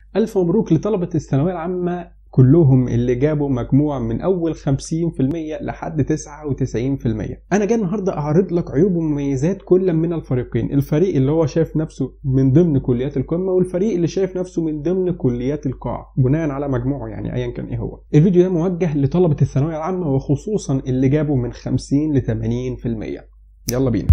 الف مبروك لطلبه الثانويه العامه كلهم اللي جابوا مجموع من اول 50% لحد 99% انا جاي النهارده اعرض لك عيوب ومميزات كل من الفريقين الفريق اللي هو شايف نفسه من ضمن كليات القمه والفريق اللي شايف نفسه من ضمن كليات القاع بناء على مجموعه يعني ايا كان ايه هو الفيديو ده موجه لطلبه الثانويه العامه وخصوصا اللي جابوا من 50 ل 80% يلا بينا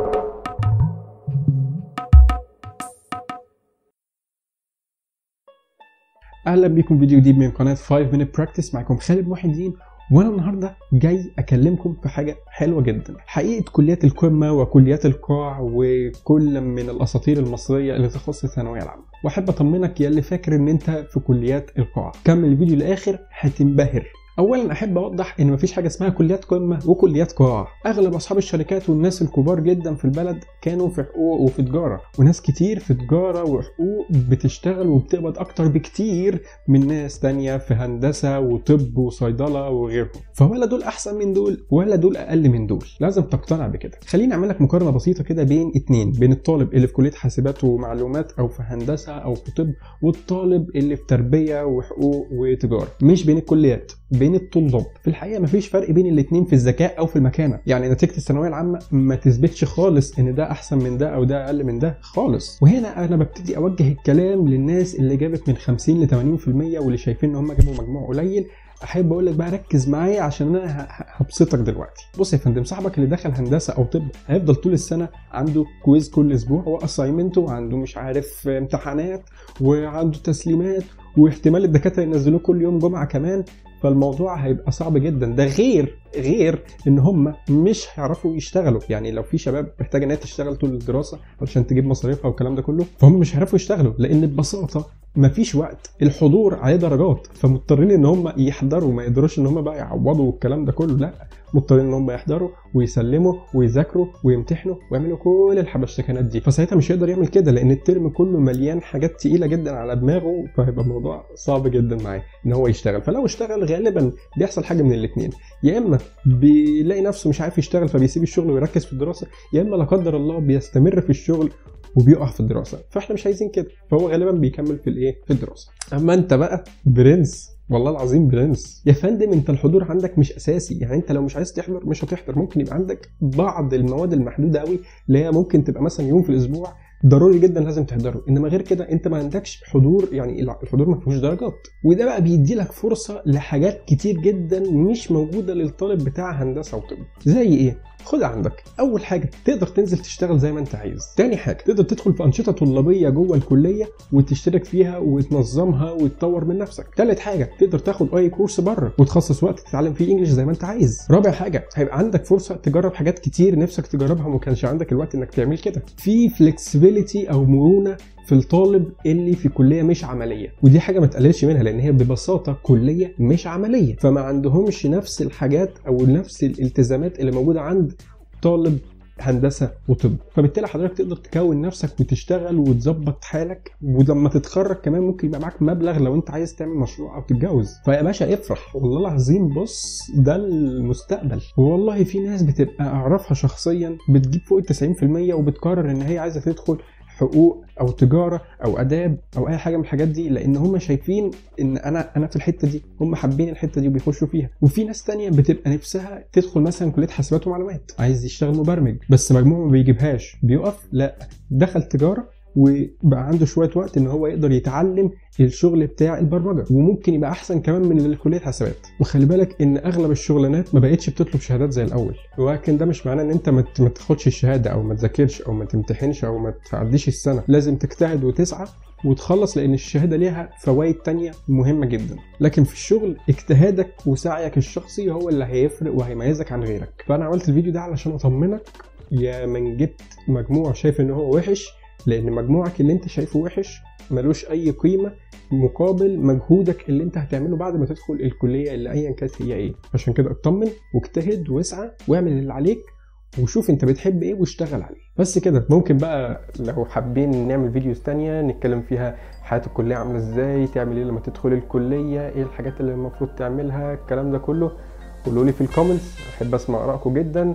اهلا بيكم فيديو جديد من قناه 5 minute practice معكم خالد محي الدين وانا النهارده جاي اكلمكم في حاجه حلوه جدا حقيقه كليات القمه وكليات القاع وكل من الاساطير المصريه اللي تخص الثانويه العامه واحب اطمنك يا اللي فاكر ان انت في كليات القاع كمل الفيديو للاخر هتنبهر اولا احب اوضح ان مفيش حاجه اسمها كليات قمه وكليات قاع اغلب اصحاب الشركات والناس الكبار جدا في البلد كانوا في حقوق وفي تجاره وناس كتير في تجاره وحقوق بتشتغل وبتقبض اكتر بكتير من ناس تانية في هندسه وطب وصيدله وغيرهم فولا دول احسن من دول ولا دول اقل من دول لازم تقتنع بكده خليني اعمل لك مقارنه بسيطه كده بين اتنين بين الطالب اللي في كليه حاسبات ومعلومات او في هندسه او في طب والطالب اللي في تربيه وحقوق وتجاره مش بين الكليات بين الطلاب في الحقيقه مفيش فرق بين الاثنين في الذكاء او في المكانه يعني نتيجه الثانويه العامه ما تثبتش خالص ان ده احسن من ده او ده اقل من ده خالص وهنا انا ببتدي اوجه الكلام للناس اللي جابت من 50 ل 80% واللي شايفين ان هم جابوا مجموع قليل احب اقول لك بقى ركز معايا عشان انا هبسطك دلوقتي بص يا فندم صاحبك اللي دخل هندسه او طب هيفضل طول السنه عنده كويز كل اسبوع واساينمنت وعنده مش عارف امتحانات وعنده تسليمات واحتمال الدكاتره ينزلوه كل يوم جمعه كمان فالموضوع هيبقى صعب جدا ده غير غير ان هم مش هيعرفوا يشتغلوا يعني لو في شباب محتاجه ان هي تشتغل طول الدراسه علشان تجيب مصاريفها والكلام ده كله فهم مش هيعرفوا يشتغلوا لان ببساطه مفيش وقت الحضور عليه درجات فمضطرين ان هم يحضروا ما يقدروش ان هم بقى يعوضوا والكلام ده كله لا مضطرين ان هم يحضروا ويسلموا ويذاكروا ويمتحنوا ويعملوا كل الحبشتكنات دي فساعتها مش هيقدر يعمل كده لان الترم كله مليان حاجات تقيله جدا على دماغه فهيبقى الموضوع صعب جدا معاه ان هو يشتغل فلو اشتغل غالبا بيحصل حاجه من الاثنين يا اما بيلاقي نفسه مش عارف يشتغل فبيسيب الشغل ويركز في الدراسه يا اما لا قدر الله بيستمر في الشغل وبيقع في الدراسه فاحنا مش عايزين كده فهو غالبا بيكمل في الايه في الدراسه اما انت بقى برنس والله العظيم برنس يا فندم انت الحضور عندك مش اساسي يعني انت لو مش عايز تحضر مش هتحضر ممكن يبقى عندك بعض المواد المحدوده قوي اللي هي ممكن تبقى مثلا يوم في الاسبوع ضروري جدا لازم تحضره انما غير كده انت ما عندكش حضور يعني الحضور ما فيهوش درجات وده بقى بيدي لك فرصه لحاجات كتير جدا مش موجوده للطالب بتاع هندسه وطب زي ايه خد عندك اول حاجه تقدر تنزل تشتغل زي ما انت عايز تاني حاجه تقدر تدخل في انشطه طلابيه جوه الكليه وتشترك فيها وتنظمها وتطور من نفسك تالت حاجه تقدر تاخد اي كورس بره وتخصص وقت تتعلم فيه انجلش زي ما انت عايز رابع حاجه هيبقى عندك فرصه تجرب حاجات كتير نفسك تجربها وما كانش عندك الوقت انك تعمل كده في فلكسبيليتي او مرونه في الطالب اللي في كليه مش عمليه ودي حاجه ما تقللش منها لان هي ببساطه كليه مش عمليه فما عندهمش نفس الحاجات او نفس الالتزامات اللي موجوده عند طالب هندسه وطب فبالتالي حضرتك تقدر تكون نفسك وتشتغل وتظبط حالك ولما تتخرج كمان ممكن يبقى معاك مبلغ لو انت عايز تعمل مشروع او تتجوز فيا باشا افرح والله العظيم بص ده المستقبل والله في ناس بتبقى اعرفها شخصيا بتجيب فوق ال 90% وبتقرر ان هي عايزه تدخل حقوق او تجاره او اداب او اي حاجه من الحاجات دي لان هم شايفين ان انا انا في الحته دي هم حابين الحته دي وبيخشوا فيها وفي ناس تانية بتبقى نفسها تدخل مثلا كليه حاسبات ومعلومات عايز يشتغل مبرمج بس مجموعه ما بيجيبهاش بيقف لا دخل تجاره وبقى عنده شويه وقت ان هو يقدر يتعلم الشغل بتاع البرمجه وممكن يبقى احسن كمان من اللي كليه حسابات وخلي بالك ان اغلب الشغلانات ما بقتش بتطلب شهادات زي الاول ولكن ده مش معناه ان انت ما تاخدش الشهاده او ما تذاكرش او ما تمتحنش او ما تعديش السنه لازم تجتهد وتسعى وتخلص لان الشهاده ليها فوائد تانية مهمه جدا لكن في الشغل اجتهادك وسعيك الشخصي هو اللي هيفرق وهيميزك عن غيرك فانا عملت الفيديو ده علشان اطمنك يا من جبت مجموع شايف ان هو وحش لان مجموعك اللي انت شايفه وحش ملوش اي قيمه مقابل مجهودك اللي انت هتعمله بعد ما تدخل الكليه اللي ايا كانت هي ايه عشان كده اطمن واجتهد واسعى واعمل اللي عليك وشوف انت بتحب ايه واشتغل عليه بس كده ممكن بقى لو حابين نعمل فيديوز تانية نتكلم فيها حياة الكلية عاملة ازاي تعمل ايه لما تدخل الكلية ايه الحاجات اللي المفروض تعملها الكلام ده كله قولوا لي في الكومنتس احب اسمع ارائكم جدا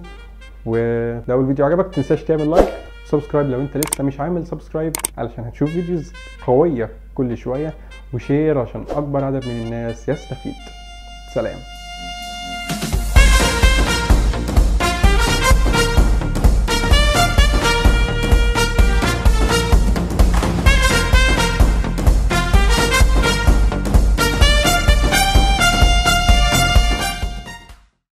ولو الفيديو عجبك متنساش تعمل لايك سبسكرايب لو انت لسه مش عامل سبسكرايب علشان هتشوف فيديوز قويه كل شويه وشير عشان اكبر عدد من الناس يستفيد سلام